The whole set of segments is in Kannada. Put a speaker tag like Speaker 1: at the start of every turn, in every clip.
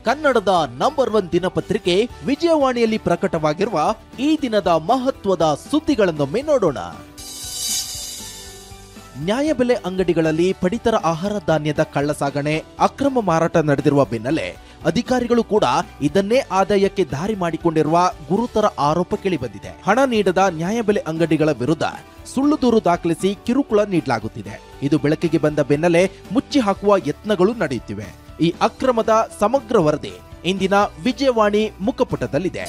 Speaker 1: ಕನ್ನಡದ ನಂಬರ್ ಒನ್ ದಿನಪತ್ರಿಕೆ ವಿಜಯವಾಣಿಯಲ್ಲಿ ಪ್ರಕಟವಾಗಿರುವ ಈ ದಿನದ ಮಹತ್ವದ ಸುದ್ದಿಗಳನ್ನೊಮ್ಮೆ ನೋಡೋಣ ನ್ಯಾಯಬೆಲೆ ಅಂಗಡಿಗಳಲ್ಲಿ ಪಡಿತರ ಆಹಾರ ಧಾನ್ಯದ ಕಳ್ಳಸಾಗಣೆ ಅಕ್ರಮ ಮಾರಾಟ ನಡೆದಿರುವ ಬೆನ್ನಲ್ಲೇ ಅಧಿಕಾರಿಗಳು ಕೂಡ ಇದನ್ನೇ ಆದಾಯಕ್ಕೆ ದಾರಿ ಮಾಡಿಕೊಂಡಿರುವ ಗುರುತರ ಆರೋಪ ಕೇಳಿಬಂದಿದೆ ಹಣ ನೀಡದ ನ್ಯಾಯಬೆಲೆ ಅಂಗಡಿಗಳ ವಿರುದ್ಧ ಸುಳ್ಳು ದೂರು ದಾಖಲಿಸಿ ಕಿರುಕುಳ ನೀಡಲಾಗುತ್ತಿದೆ ಇದು ಬೆಳಕಿಗೆ ಬಂದ ಬೆನ್ನಲ್ಲೇ ಮುಚ್ಚಿ ಹಾಕುವ ಯತ್ನಗಳು ನಡೆಯುತ್ತಿವೆ ಈ ಅಕ್ರಮದ ಸಮಗ್ರ ವರದಿ ಇಂದಿನ ವಿಜಯವಾಣಿ ಮುಖಪುಟದಲ್ಲಿದೆ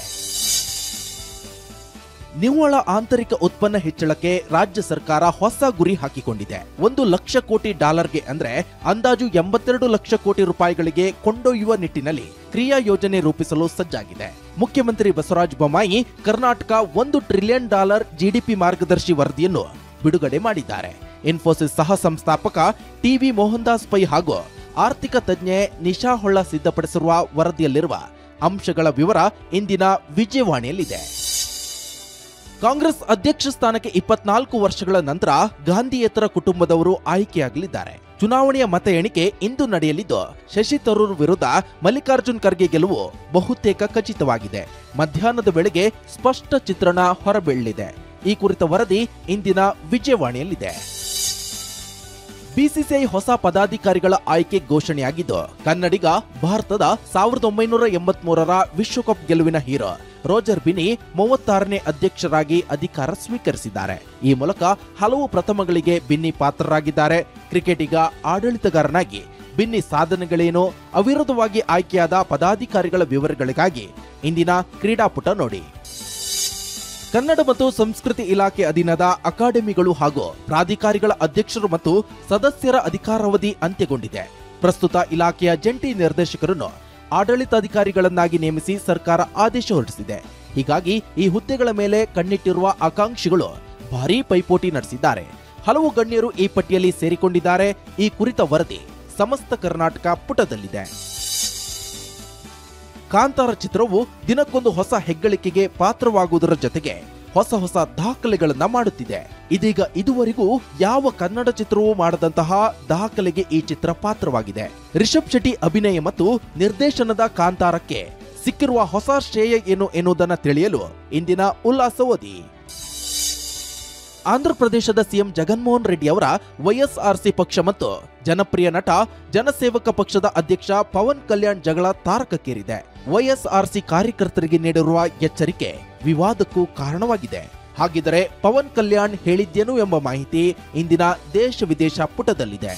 Speaker 1: ನಿವ್ವಳ ಆಂತರಿಕ ಉತ್ಪನ್ನ ಹೆಚ್ಚಳಕ್ಕೆ ರಾಜ್ಯ ಸರ್ಕಾರ ಹೊಸ ಗುರಿ ಹಾಕಿಕೊಂಡಿದೆ ಒಂದು ಲಕ್ಷ ಕೋಟಿ ಡಾಲರ್ಗೆ ಅಂದ್ರೆ ಅಂದಾಜು ಎಂಬತ್ತೆರಡು ಲಕ್ಷ ಕೋಟಿ ರೂಪಾಯಿಗಳಿಗೆ ಕೊಂಡೊಯ್ಯುವ ನಿಟ್ಟಿನಲ್ಲಿ ಕ್ರಿಯಾ ಯೋಜನೆ ರೂಪಿಸಲು ಸಜ್ಜಾಗಿದೆ ಮುಖ್ಯಮಂತ್ರಿ ಬಸವರಾಜ ಬೊಮ್ಮಾಯಿ ಕರ್ನಾಟಕ ಒಂದು ಟ್ರಿಲಿಯನ್ ಡಾಲರ್ ಜಿಡಿಪಿ ಮಾರ್ಗದರ್ಶಿ ವರದಿಯನ್ನು ಬಿಡುಗಡೆ ಮಾಡಿದ್ದಾರೆ ಇನ್ಫೋಸಿಸ್ ಸಹ ಸಂಸ್ಥಾಪಕ ಟಿವಿ ಮೋಹನ್ ದಾಸ್ ಪೈ ಹಾಗೂ ಆರ್ಥಿಕ ತಜ್ಞೆ ನಿಶಾ ಹೊಳ್ಳ ಸಿದ್ಧಪಡಿಸಿರುವ ವರದಿಯಲ್ಲಿರುವ ಅಂಶಗಳ ವಿವರ ಇಂದಿನ ವಿಜಯವಾಣಿಯಲ್ಲಿದೆ ಕಾಂಗ್ರೆಸ್ ಅಧ್ಯಕ್ಷ ಸ್ಥಾನಕ್ಕೆ ಇಪ್ಪತ್ನಾಲ್ಕು ವರ್ಷಗಳ ನಂತರ ಗಾಂಧಿಯೇತರ ಕುಟುಂಬದವರು ಆಯ್ಕೆಯಾಗಲಿದ್ದಾರೆ ಚುನಾವಣೆಯ ಮತ ಎಣಿಕೆ ಇಂದು ನಡೆಯಲಿದ್ದು ಶಶಿ ತರೂರ್ ವಿರುದ್ಧ ಮಲ್ಲಿಕಾರ್ಜುನ್ ಖರ್ಗೆ ಗೆಲುವು ಬಹುತೇಕ ಖಚಿತವಾಗಿದೆ ಮಧ್ಯಾಹ್ನದ ವೇಳೆಗೆ ಸ್ಪಷ್ಟ ಚಿತ್ರಣ ಹೊರಬೀಳಲಿದೆ ಈ ಕುರಿತ ವರದಿ ಇಂದಿನ ವಿಜಯವಾಣಿಯಲ್ಲಿದೆ ಬಿಸಿಸಿಐ ಹೊಸ ಪದಾಧಿಕಾರಿಗಳ ಆಯ್ಕೆ ಘೋಷಣೆಯಾಗಿದ್ದು ಕನ್ನಡಿಗ ಭಾರತದ ಸಾವಿರದ ಒಂಬೈನೂರ ಎಂಬತ್ಮೂರರ ವಿಶ್ವಕಪ್ ಗೆಲುವಿನ ಹೀರೋ ರೋಜರ್ ಬಿನಿ ಮೂವತ್ತಾರನೇ ಅಧ್ಯಕ್ಷರಾಗಿ ಅಧಿಕಾರ ಸ್ವೀಕರಿಸಿದ್ದಾರೆ ಈ ಮೂಲಕ ಹಲವು ಪ್ರಥಮಗಳಿಗೆ ಬಿನ್ನಿ ಪಾತ್ರರಾಗಿದ್ದಾರೆ ಕ್ರಿಕೆಟಿಗ ಆಡಳಿತಗಾರನಾಗಿ ಬಿನ್ನಿ ಸಾಧನೆಗಳೇನು ಅವಿರೋಧವಾಗಿ ಆಯ್ಕೆಯಾದ ಪದಾಧಿಕಾರಿಗಳ ವಿವರಗಳಿಗಾಗಿ ಇಂದಿನ ಕ್ರೀಡಾಪುಟ ನೋಡಿ ಕನ್ನಡ ಮತ್ತು ಸಂಸ್ಕೃತಿ ಇಲಾಖೆ ಅಧೀನದ ಅಕಾಡೆಮಿಗಳು ಹಾಗೂ ಪ್ರಾಧಿಕಾರಿಗಳ ಅಧ್ಯಕ್ಷರು ಮತ್ತು ಸದಸ್ಯರ ಅಧಿಕಾರಾವಧಿ ಅಂತ್ಯಗೊಂಡಿದೆ ಪ್ರಸ್ತುತ ಇಲಾಖೆಯ ಜಂಟಿ ನಿರ್ದೇಶಕರನ್ನು ಆಡಳಿತಾಧಿಕಾರಿಗಳನ್ನಾಗಿ ನೇಮಿಸಿ ಸರ್ಕಾರ ಆದೇಶ ಹೊರಡಿಸಿದೆ ಹೀಗಾಗಿ ಈ ಹುದ್ದೆಗಳ ಮೇಲೆ ಕಣ್ಣಿಟ್ಟಿರುವ ಆಕಾಂಕ್ಷಿಗಳು ಭಾರೀ ಪೈಪೋಟಿ ನಡೆಸಿದ್ದಾರೆ ಹಲವು ಗಣ್ಯರು ಈ ಪಟ್ಟಿಯಲ್ಲಿ ಸೇರಿಕೊಂಡಿದ್ದಾರೆ ಈ ಕುರಿತ ವರದಿ ಸಮಸ್ತ ಕರ್ನಾಟಕ ಪುಟದಲ್ಲಿದೆ ಕಾಂತಾರ ಚಿತ್ರವು ದಿನಕ್ಕೊಂದು ಹೊಸ ಹೆಗ್ಗಳಿಕೆಗೆ ಪಾತ್ರವಾಗುವುದರ ಜೊತೆಗೆ ಹೊಸ ಹೊಸ ದಾಖಲೆಗಳನ್ನ ಮಾಡುತ್ತಿದೆ ಇದೀಗ ಇದುವರೆಗೂ ಯಾವ ಕನ್ನಡ ಚಿತ್ರವೂ ಮಾಡದಂತಹ ದಾಖಲೆಗೆ ಈ ಚಿತ್ರ ಪಾತ್ರವಾಗಿದೆ ರಿಷಬ್ ಶೆಟ್ಟಿ ಅಭಿನಯ ಮತ್ತು ನಿರ್ದೇಶನದ ಕಾಂತಾರಕ್ಕೆ ಸಿಕ್ಕಿರುವ ಹೊಸ ಶ್ರೇಯ ಏನು ಎನ್ನುವುದನ್ನು ತಿಳಿಯಲು ಇಂದಿನ ಉಲ್ಲಾಸ ಓದಿ ಆಂಧ್ರಪ್ರದೇಶದ ಸಿಎಂ ಜಗನ್ಮೋಹನ್ ರೆಡ್ಡಿ ಅವರ ವೈಎಸ್ಆರ್ಸಿ ಪಕ್ಷ ಮತ್ತು ಜನಪ್ರಿಯ ನಟ ಜನಸೇವಕ ಪಕ್ಷದ ಅಧ್ಯಕ್ಷ ಪವನ್ ಕಲ್ಯಾಣ್ ಜಗಳ ತಾರಕಕ್ಕೇರಿದೆ ವೈಎಸ್ಆರ್ಸಿ ಕಾರ್ಯಕರ್ತರಿಗೆ ನೀಡಿರುವ ಎಚ್ಚರಿಕೆ ವಿವಾದಕ್ಕೂ ಕಾರಣವಾಗಿದೆ ಹಾಗಿದ್ದರೆ ಪವನ್ ಕಲ್ಯಾಣ್ ಹೇಳಿದ್ದೇನು ಎಂಬ ಮಾಹಿತಿ ಇಂದಿನ ದೇಶ ವಿದೇಶ ಪುಟದಲ್ಲಿದೆ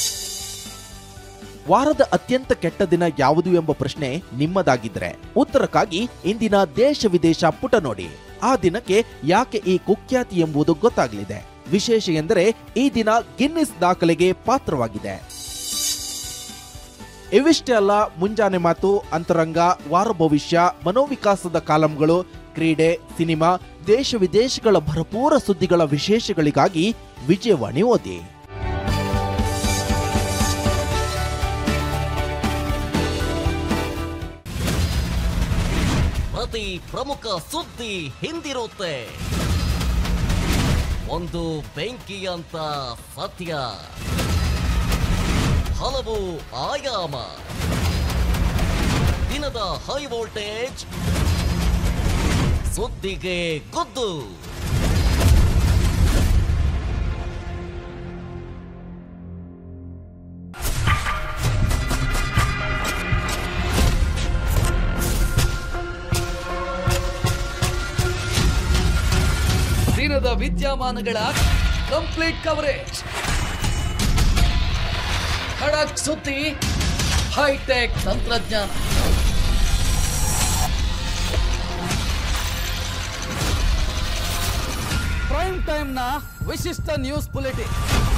Speaker 1: ವಾರದ ಅತ್ಯಂತ ಕೆಟ್ಟ ದಿನ ಯಾವುದು ಎಂಬ ಪ್ರಶ್ನೆ ನಿಮ್ಮದಾಗಿದ್ರೆ ಉತ್ತರಕ್ಕಾಗಿ ಇಂದಿನ ದೇಶ ವಿದೇಶ ಪುಟ ನೋಡಿ ಆ ದಿನಕ್ಕೆ ಯಾಕೆ ಈ ಕುಖ್ಯಾತಿ ಎಂಬುದು ಗೊತ್ತಾಗಲಿದೆ ವಿಶೇಷ ಎಂದರೆ ಈ ದಿನ ಗಿನ್ನಿಸ್ ದಾಖಲೆಗೆ ಪಾತ್ರವಾಗಿದೆ ಇವಿಷ್ಟೇ ಅಲ್ಲ ಮುಂಜಾನೆ ಮಾತು ಅಂತರಂಗ ವಾರ ಭವಿಷ್ಯ ಮನೋವಿಕಾಸದ ಕಾಲಂಗಳು ಕ್ರೀಡೆ ಸಿನಿಮಾ ದೇಶ ವಿದೇಶಗಳ ಭರಪೂರ ಸುದ್ದಿಗಳ ವಿಶೇಷಗಳಿಗಾಗಿ ವಿಜಯವಾಣಿ ಓದಿ
Speaker 2: ಪ್ರತಿ ಪ್ರಮುಖ ಸುದ್ದಿ ಹಿಂದಿರುತ್ತೆ ಒಂದು ಬೆಂಕಿಯಂತ ಸತ್ಯ ಹಲವು ಆಯಾಮ ದಿನದ ಹೈ ವೋಲ್ಟೇಜ್ ಸುದ್ದಿಗೆ ಗುದ್ದು
Speaker 3: ದಿನದ ವಿದ್ಯಮಾನಗಳ ಕಂಪ್ಲೀಟ್ ಕವರೇಜ್ ಖಡಕ್ ಸುದ್ದಿ ಹೈಟೆಕ್ ತಂತ್ರಜ್ಞಾನ ಪ್ರೈಮ್ ಟೈಮ್ ನ ವಿಶಿಷ್ಟ ನ್ಯೂಸ್ ಬುಲೆಟಿನ್